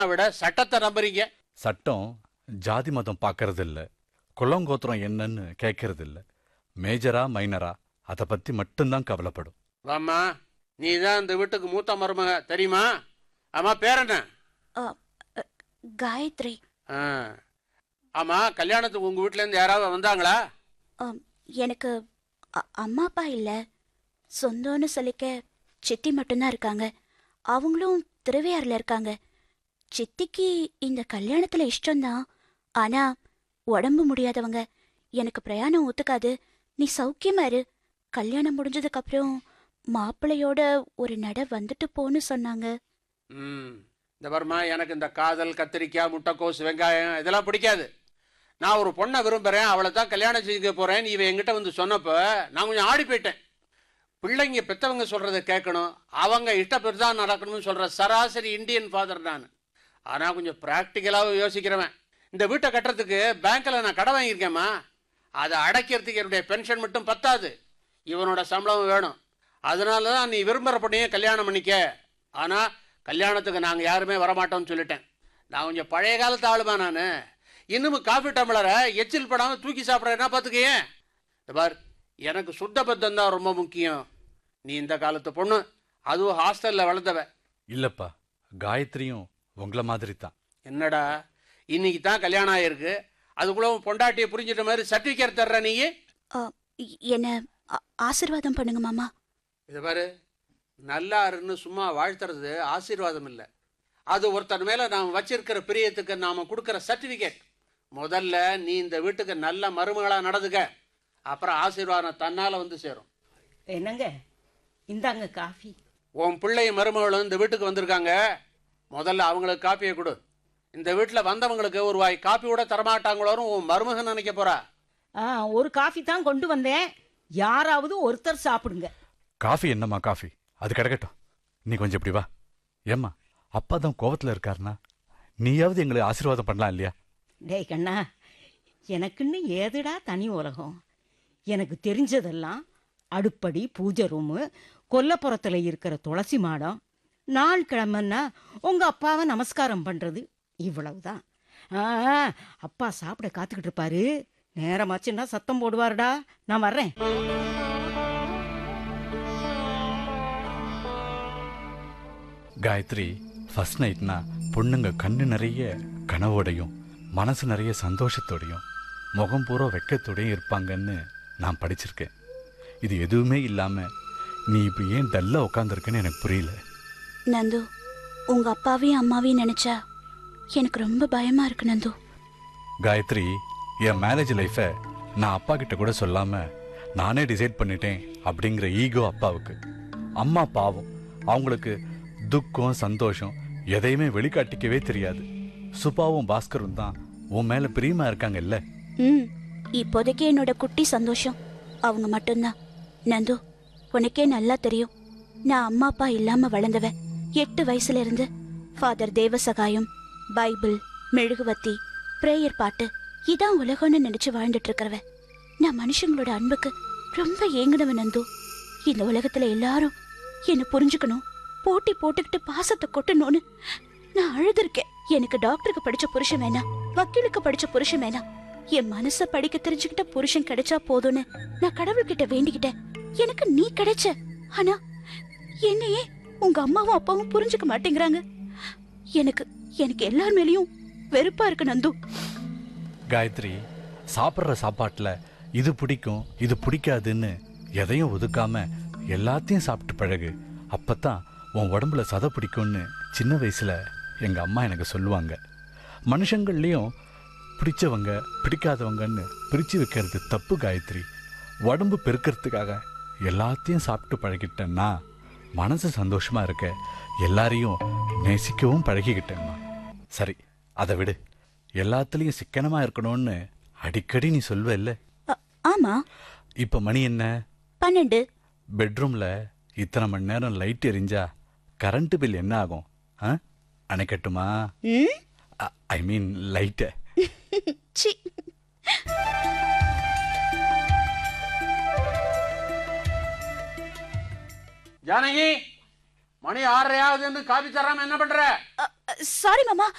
விட சட்டத்தை நம்புறீங்க சட்டம் ஜாதி மதம் பார்க்கறது இல்ல குளங்கோத்திரம் என்னன்னு கேட்கறது இல்ல மேஜரா மைனரா அதை பத்தி மட்டும்தான் கவலைப்படும் வாம்மா நீ தான் இந்த வீட்டுக்கு மூத்த மருமக தெரியுமா ஆமா பேர் என்ன காயத்ரி ஆ. ஆமா கல்யாணத்துக்கு உங்க வீட்ல இருந்து யாராவது வந்தாங்களா ஆம், எனக்கு அ- அம்மா அப்பா இல்ல சொந்தம்னு சொல்லிக்க சித்தி மட்டும்தான் இருக்காங்க அவங்களும் திருவையாறுல இருக்காங்க சித்திக்கு இந்த கல்யாணத்துல இஷ்டம்தான் ஆனா உடம்பு முடியாதவங்க எனக்கு பிரயாணம் ஒத்துக்காது நீ சௌக்கியமா இரு கல்யாணம் முடிஞ்சதுக்கு அப்புறம் மாப்பிள்ளையோட ஒரு நட வந்துட்டு போன்னு சொன்னாங்க ம் இந்த வருமா எனக்கு இந்த காதல் கத்திரிக்காய் முட்டைக்கோஸ் வெங்காயம் இதெல்லாம் பிடிக்காது நான் ஒரு பொண்ணை விரும்புகிறேன் அவளை தான் கல்யாணம் செய்துக்க போகிறேன் நீ இவன் என்கிட்ட வந்து சொன்னப்போ நான் கொஞ்சம் ஆடி போயிட்டேன் பிள்ளைங்க பெற்றவங்க சொல்கிறத கேட்கணும் அவங்க இஷ்டப்பட்டு தான் நடக்கணும்னு சொல்கிற சராசரி இந்தியன் ஃபாதர் நான் ஆனால் கொஞ்சம் ப்ராக்டிக்கலாகவும் யோசிக்கிறவன் இந்த வீட்டை கட்டுறதுக்கு பேங்க்கில் நான் கடை வாங்கியிருக்கேம்மா அதை அடைக்கிறதுக்கு என்னுடைய பென்ஷன் மட்டும் பத்தாது இவனோட சம்பளம் வேணும் அதனால தான் நீ விரும்புகிற பொண்ணையே கல்யாணம் பண்ணிக்க ஆனால் கல்யாணத்துக்கு நாங்கள் யாருமே வரமாட்டோம்னு சொல்லிட்டேன் நான் கொஞ்சம் பழைய காலத்து ஆளுமா நான் இன்னும் காஃபி டம்ளரை எச்சில் படாமல் தூக்கி சாப்பிட்றேன்னா பார்த்துக்கேன் இந்த பார் எனக்கு சுத்த பத்தம் தான் ரொம்ப முக்கியம் நீ இந்த காலத்து பொண்ணு அதுவும் ஹாஸ்டலில் வளர்ந்தவ இல்லப்பா காயத்ரியும் உங்கள மாதிரி தான் என்னடா இன்னைக்கு தான் கல்யாணம் ஆயிருக்கு அதுக்குள்ள உன் பொண்டாட்டியை புரிஞ்சிட்ட மாதிரி சர்டிஃபிகேட் தர்ற நீ ஆ, இ- என்ன ஆ- ஆசீர்வாதம் பண்ணுங்க மாமா இது பாரு நல்லா இருன்னு சும்மா வாழ்த்துறது ஆசீர்வாதம் இல்லை அது ஒருத்தர் மேல நாம் வச்சிருக்கிற பிரியத்துக்கு நாம கொடுக்கிற சர்டிபிகேட் முதல்ல நீ இந்த வீட்டுக்கு நல்ல மருமகளா நடந்துக்க அப்புறம் ஆசீர்வாதம் தன்னால வந்து சேரும் என்னங்க இந்தாங்க காஃபி உன் பிள்ளையும் மருமகளும் இந்த வீட்டுக்கு வந்திருக்காங்க முதல்ல அவங்களுக்கு காப்பியை கொடு இந்த வீட்டில் வந்தவங்களுக்கு ஒரு வாய் காப்பி கூட தரமாட்டாங்களோன்னு உன் மருமகன் நினைக்க போறா ஆ ஒரு காஃபி தான் கொண்டு வந்தேன் யாராவது ஒருத்தர் சாப்பிடுங்க காஃபி என்னம்மா காஃபி அது கிடக்கட்டும் நீ கொஞ்சம் இப்படி வா ஏம்மா அப்பா தான் கோவத்துல இருக்காருனா நீயாவது எங்களை ஆசீர்வாதம் பண்ணலாம் இல்லையா டேய் கண்ணா எனக்குன்னு ஏதுடா தனி உலகம் எனக்கு தெரிஞ்சதெல்லாம் அடுப்படி பூஜை ரூமு கொல்லப்புறத்தில் இருக்கிற துளசி மாடம் நாள் கிழமைன்னா உங்க அப்பாவை நமஸ்காரம் பண்றது இவ்வளவுதான் ஆ அப்பா சாப்பிட காத்துக்கிட்டு இருப்பாரு நேரமாச்சுன்னா சத்தம் போடுவாருடா நான் வர்றேன் காயத்ரி ஃபர்ஸ்ட் நைட்னா பொண்ணுங்க கண்ணு நிறைய கனவோடையும் மனசு நிறைய சந்தோஷத்தோடையும் முகம் பூரா வெக்கத்தோடையும் இருப்பாங்கன்னு நான் படிச்சிருக்கேன் இது எதுவுமே இல்லாம நீ இப்போ ஏன் டல்லா உட்காந்துருக்கன்னு எனக்கு புரியல நந்து உங்க அப்பாவையும் அம்மாவையும் நினைச்சா எனக்கு ரொம்ப பயமா இருக்கு நந்து காயத்ரி என் மேரேஜ் லைஃபை நான் அப்பா கிட்ட கூட சொல்லாம நானே டிசைட் பண்ணிட்டேன் அப்படிங்கிற ஈகோ அப்பாவுக்கு அம்மா பாவம் அவங்களுக்கு துக்கம் சந்தோஷம் எதையுமே வெளிக்காட்டிக்கவே தெரியாது சுபாவும் பாஸ்கரும் தான் உன் மேல பிரியமா இருக்காங்கல்ல ம் இப்போதைக்கு என்னோட குட்டி சந்தோஷம் அவங்க மட்டும்தான் நந்து உனக்கே நல்லா தெரியும் நான் அம்மா அப்பா இல்லாம வளர்ந்தவன் எட்டு வயசுல இருந்து ஃபாதர் தேவசகாயம் பைபிள் மெழுகுவத்தி பிரேயர் பாட்டு இதான் உலகம்னு நினைச்சு வாழ்ந்துட்டு இருக்கிறவன் நான் மனுஷங்களோட அன்புக்கு ரொம்ப ஏங்குனவன் நந்து இந்த உலகத்துல எல்லாரும் என்ன புரிஞ்சுக்கணும் போட்டி போட்டுக்கிட்டு பாசத்தை கொட்டணும்னு நான் அழுதுருக்கேன் எனக்கு டாக்டருக்கு படிச்ச புருஷன் வேணாம் வக்கீலுக்கு படிச்ச புருஷன் வேணாம் என் மனச படிக்க தெரிஞ்சுக்கிட்ட புருஷன் கிடைச்சா போதும்னு நான் கடவுள்கிட்ட வேண்டிக்கிட்டேன் எனக்கு நீ கிடைச்ச ஆனா என்னையே உங்க அம்மாவும் அப்பாவும் புரிஞ்சுக்க மாட்டேங்கிறாங்க எனக்கு எனக்கு எல்லார் மேலயும் வெறுப்பா இருக்கு நந்து காயத்ரி சாப்பிட்ற சாப்பாட்டுல இது பிடிக்கும் இது பிடிக்காதுன்னு எதையும் ஒதுக்காம எல்லாத்தையும் சாப்பிட்டு பழகு அப்பதான் உன் உடம்புல சதை பிடிக்கும்னு சின்ன வயசுல எங்க அம்மா எனக்கு சொல்லுவாங்க மனுஷங்கள்லயும் பிடிச்சவங்க பிடிக்காதவங்கன்னு பிரிச்சு வைக்கிறது தப்பு காயத்ரி உடம்பு பெருக்கிறதுக்காக எல்லாத்தையும் சாப்பிட்டு பழகிட்டேன்னா மனசு சந்தோஷமா இருக்க எல்லாரையும் நேசிக்கவும் பழகிக்கிட்டேம்மா சரி அதை விடு எல்லாத்துலேயும் சிக்கனமா இருக்கணும்னு அடிக்கடி நீ சொல்வ இல்ல அ- ஆமா இப்ப மணி என்ன பன்னெண்டு பெட்ரூம்ல இத்தனை மணி நேரம் லைட் எரிஞ்சா கரண்ட் பில் என்ன ஆகும் ஆ? அணைக்கட்டுமா ம் ஐ மீன் லைட்டை சி ஜானகி மணி ஆறரையாவதுன்னு காபி தராம என்ன பண்ற அ, அ, சாரி மாமா